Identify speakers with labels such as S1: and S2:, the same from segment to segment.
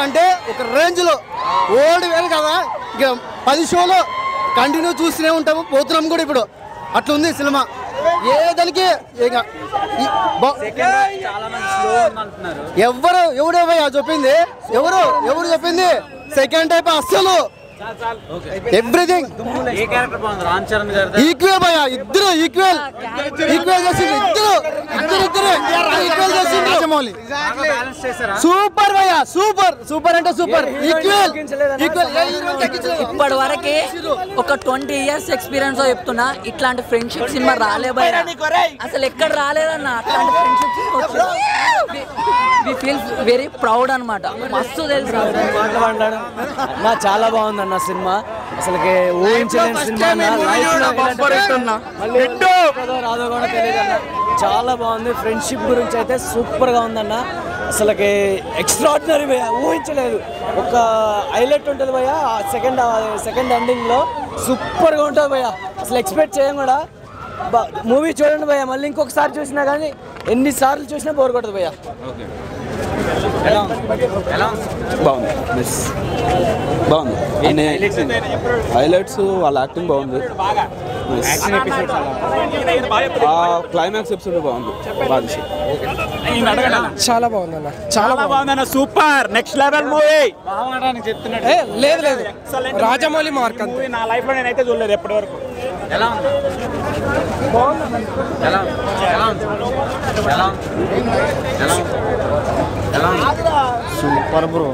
S1: అంటే ఒక రేంజ్లో ఓల్డ్ వేరు కదా ఇక పది షోలు కంటిన్యూ చూస్తూనే ఉంటాము పోతున్నాం కూడా ఇప్పుడు అట్లుంది సినిమా ఏ దానికి ఇక ఈ బా-
S2: చాలా మంది స్లో అంటున్నారు
S1: ఎవరు ఎవరు భయ్యా చెప్పింది ఎవరు ఎవరు చెప్పింది సెకండ్ టైప్ అస్సలు ఎవ్రీథింగ్
S2: ఏ క్యారెక్టర్ బాగుంది రామ్ చరణ్ గారి
S1: ఈక్వల్ భయ ఇద్దరు ఈక్వల్ ఈక్వల్ చేసిండ్రు ఇద్దరు ఇద్దరు ఇద్దరు ఈక్వల్ చేసిండ్రు రాజమౌళి
S2: బ్యాలెన్స్ చేశారా
S1: సూపర్ భయ సూపర్ సూపర్ అంటే సూపర్ ఈక్వల్ ఈక్వల్ ఏ హీరోని తగ్గించలేదు.
S3: ఇప్పటి వరకే ఒక ట్వంటీ ఇయర్స్ ఎక్స్పీరియన్స్ తో చెప్తున్నా ఇట్లాంటి ఫ్రెండ్షిప్ సినిమా రాలే భయ అసలు ఎక్కడ రాలేదన్న అట్లాంటి friendship we feel very proud అన్నమాట మస్తు తెలుసు
S4: మాట్లాడాను అన్న చాలా బాగుంది అన్న సినిమా అసలుకి ఊహించలేని సినిమా అన్న. Life లో మళ్ళీ ఎప్పుడో రాదో కూడా తెలియదు అన్న చాలా బాగుంది ఫ్రెండ్షిప్ గురించి అయితే సూపర్ గా ఉందన్న అసలుకి ఎక్స్ట్రాడినరీ భయ ఊహించలేదు ఒక హైలైట్ ఉంటుంది భయ సెకండ్ సెకండ్ ఎండింగ్ లో సూపర్ గా ఉంటుంది భయ అసలు ఎక్స్పెక్ట్ చేయం కూడా మూవీ చూడండి భయ మళ్ళీ ఇంకొకసారి చూసినా కానీ ఎన్నిసార్లు చూసినా బోర్ కొట్టదు భయ
S5: బాగుంది మిస్ బాగుంది హైలైట్స్ వాళ్ళ యాక్టింగ్ బాగుంది Nice. ఆ క్లైమాక్స్ ఎపిసోడ్ బాగుంది బాగా
S6: చాలా బాగుందన్న
S7: చాలా బాగుందన్న సూపర్ నెక్స్ట్ లెవెల్ మూవీ
S2: బాగుండడానికి చెప్తున్నాడు
S6: ఏ లేదు లేదు రాజమౌళి మార్క్ అంతే
S7: మూవీ నా లైఫ్ లో నేనైతే చూడలేదు ఎప్పటి వరకు
S2: ఎలా ఉంది ఎలా ఉంది? ఎలా ఉంది ఎలా ఉంది ఎలా ఉంది ఎలా ఉంది
S1: సూపర్ బ్రో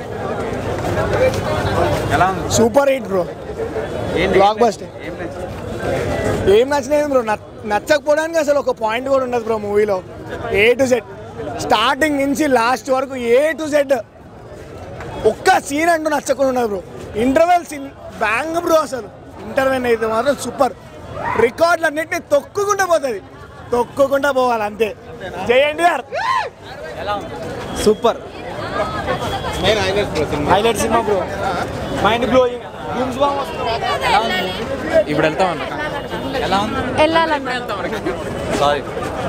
S2: ఎలా ఉంది
S6: సూపర్ హిట్ బ్రో
S2: ఏం
S6: బ్లాక్ బస్టర్
S2: ఏం నచ్చింది?
S6: ఏం నచ్చలేదు బ్రో నచ్చకపోవడానికి అసలు ఒక పాయింట్ కూడా ఉండదు బ్రో మూవీలో ఏ టు జెడ్ స్టార్టింగ్ నుంచి లాస్ట్ వరకు ఏ టు జెడ్ ఒక్క సీన్ అంటూ నచ్చకుండా ఉండదు bro interval scene bang bro అసలు ఇంటర్వెల్ అయితే మాత్రం సూపర్ రికార్డులు అన్నింటినీ తొక్కుకుంటూ పోతుంది తొక్కుకుంటూ పోవాలి అంతే జయండి గారు
S1: సూపర్
S6: హైలైట్ సినిమా బ్రో మైండ్ బ్లోయింగ్
S2: ఇప్పుడు వెళ్తామన్న ఎలా ఉంది
S8: వెళ్ళాలన్నా
S2: సారీ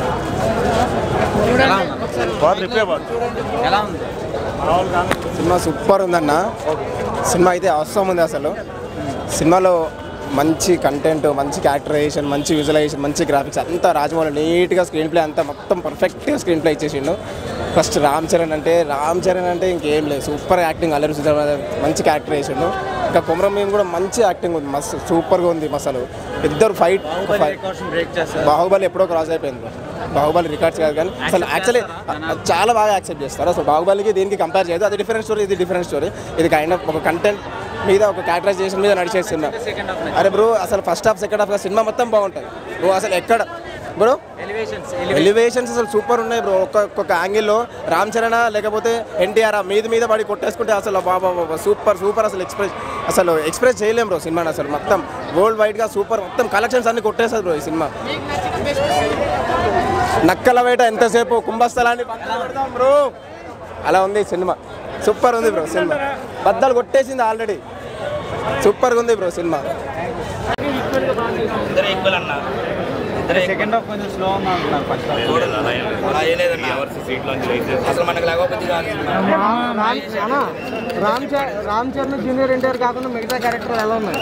S2: ఎలా ఉంది ఎలా ఉంది
S9: సినిమా సూపర్ ఉందన్న సినిమా అయితే అవసరం ఉంది అసలు సినిమాలో మంచి కంటెంట్ మంచి క్యారెక్టరైజేషన్ మంచి విజువలైజేషన్ మంచి గ్రాఫిక్స్ అంతా రాజమౌళి నీట్గా స్క్రీన్ ప్లే అంతా మొత్తం పర్ఫెక్ట్గా స్క్రీన్ ప్లే ఇచ్చేసిండు ఫస్ట్ రామ్ చరణ్ అంటే రామ్ చరణ్ అంటే ఇంకేం లేదు సూపర్ యాక్టింగ్ అల్లరి సుధా మంచి క్యారెక్టర్ వేసిండు ఇంకా కుమరం మేము కూడా మంచి యాక్టింగ్ ఉంది మస్తు సూపర్గా ఉంది అసలు ఇద్దరు ఫైట్
S2: బ్రేక్ చేస్తారు
S9: బాహుబలి ఎప్పుడో క్రాస్ అయిపోయింది bro. బాహుబలి రికార్డ్స్ కాదు కానీ అసలు యాక్చువల్లీ చాలా బాగా యాక్సెప్ట్ చేస్తారు అసలు బాహుబలికి దీనికి కంపేర్ చేయదు అది డిఫరెంట్ స్టోరీ ఇది డిఫరెంట్ స్టోరీ ఇది కైండ్ ఆఫ్ ఒక కంటెంట్ మీద ఒక క్యారెక్టరైజేషన్ మీద నడిచే సినిమా అరే బ్రో అసలు ఫస్ట్ హాఫ్ సెకండ్ హాఫ్ సినిమా మొత్తం బాగుంటుంది బ్రో అసలు ఎక్కడ బ్రో
S2: ఎలివేషన్స్
S9: ఎలివేషన్స్ అసలు సూపర్ ఉన్నాయి బ్రో ఒక్క ఒక్కొక్క యాంగిల్లో రామ్ చరణ్ లేకపోతే ఎన్టీఆర్ మీద మీద పడి కొట్టేసుకుంటే అసలు బాబా బాబా సూపర్ సూపర్ అసలు ఎక్స్ప్రెస్ అసలు ఎక్స్ప్రెస్ చేయలేం బ్రో సినిమాని అసలు మొత్తం వరల్డ్ వైడ్గా సూపర్ మొత్తం కలెక్షన్స్ అన్ని కొట్టేస్తుంది బ్రో ఈ సినిమా నక్కల వేట ఎంతసేపు కుంభస్థలాన్ని బద్దలు కొడతాం బ్రో అలా ఉంది ఈ సినిమా సూపర్ ఉంది బ్రో సినిమా బద్దలు కొట్టేసింది ఆల్రెడీ సూపర్గా ఉంది బ్రో సినిమా
S2: సెకండ్ హాఫ్ కొంచెం స్లో ఉంది అంటున్నారు ఫస్ట్
S1: రామ్ రామ్ చరణ్ జూనియర్ ఎన్టీఆర్ కాకుండా మిగతా క్యారెక్టర్ ఎలా ఉన్నాయి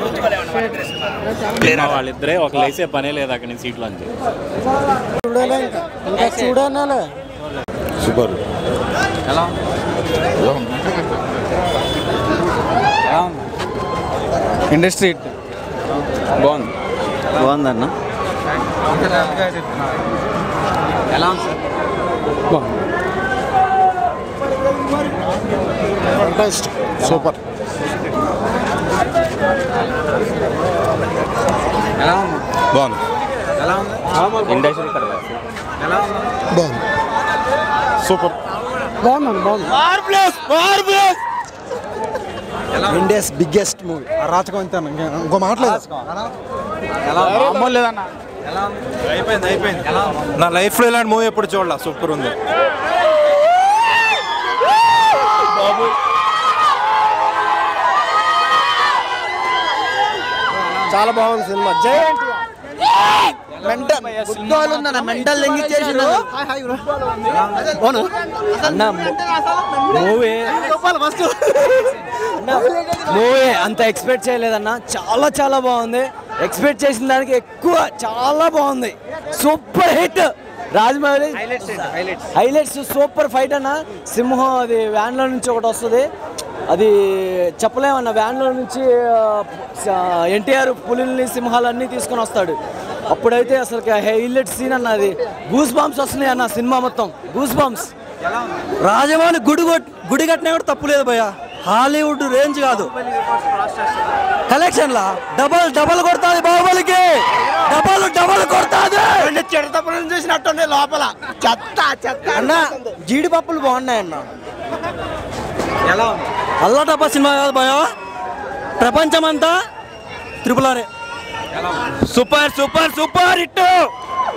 S7: వాళ్ళిద్దరే ఒక లేసే పనే లేదు అక్కడ నుంచి సీట్లో నుంచి
S1: చూడాలి ఇంకా ఇంకా చూడాలి
S5: సూపర్
S2: ఎలా ఉంది ఎలా ఉంది
S5: ఇండస్ట్రీ బాగుంది బాగుందన్న
S2: ఎలా ఉంది సార్
S1: సూపర్
S2: ఎలా ఉంది
S5: బాగుంది
S2: ఎలా ఉంది
S5: ఇండస్ట్రీ
S2: ఎలా ఉంది
S1: బాగుంది సూపర్ బాగుందండి బాగుంది ఇండియాస్ బిగ్గెస్ట్ మూవీ అరాచకం అంతే ఇంకో మాట్లేదు
S7: మామూలు లేదన్న
S2: ఎలా ఉంది
S7: అయిపోయింది అయిపోయింది
S2: ఎలా ఉంది
S7: నా లైఫ్ లో ఇలాంటి మూవీ ఎప్పుడు చూడాల సూపర్ ఉంది
S9: చాలా బాగుంది సినిమా జై ఎన్టీఆర్
S1: మెంటల్ గుద్దోలు ఉందన్న మెంటల్ లెంగిచ్చేసాడు అవును
S4: అన్న మూవీ
S1: చెప్పాలి ఫస్ట్
S4: మూవీ అంత ఎక్స్పెక్ట్ చేయలేదన్న చాలా చాలా బాగుంది ఎక్స్పెక్ట్ చేసిన దానికి ఎక్కువ చాలా బాగుంది super hit Rajamouli highlights super fight అన్న సింహం అది వ్యాన్లో నుంచి ఒకటి వస్తుంది అది చెప్పలేమన్న వ్యాన్లో నుంచి ఎన్టీఆర్ పులిని సింహాలన్నీ తీసుకొని వస్తాడు అప్పుడైతే అసలు హైలైట్ సీన్ అన్న అది గూస్ బాంబ్స్ వస్తున్నాయి అన్న సినిమా మొత్తం గూస్ బాంబ్స్
S1: రాజమౌళి గుడి కొట్- గుడి కట్టినా కూడా తప్పులేదు భయ్య హాలీవుడ్ రేంజ్ కాదు కలెక్షన్ లా డబల్ డబల్ కొడతాది బాహుబలికి డబల్ డబల్ కొడతాది
S6: చిడతపురం చూసినట్టుంది లోపల చెత్త చెత్త
S1: అన్న జీడిపప్పులు బాగున్నాయి అన్న అల్లా డబ్బా సినిమా కాదు భయ ప్రపంచమంతా త్రిపుల్ ఆరే
S7: సూపర్ సూపర్ సూపర్ హిట్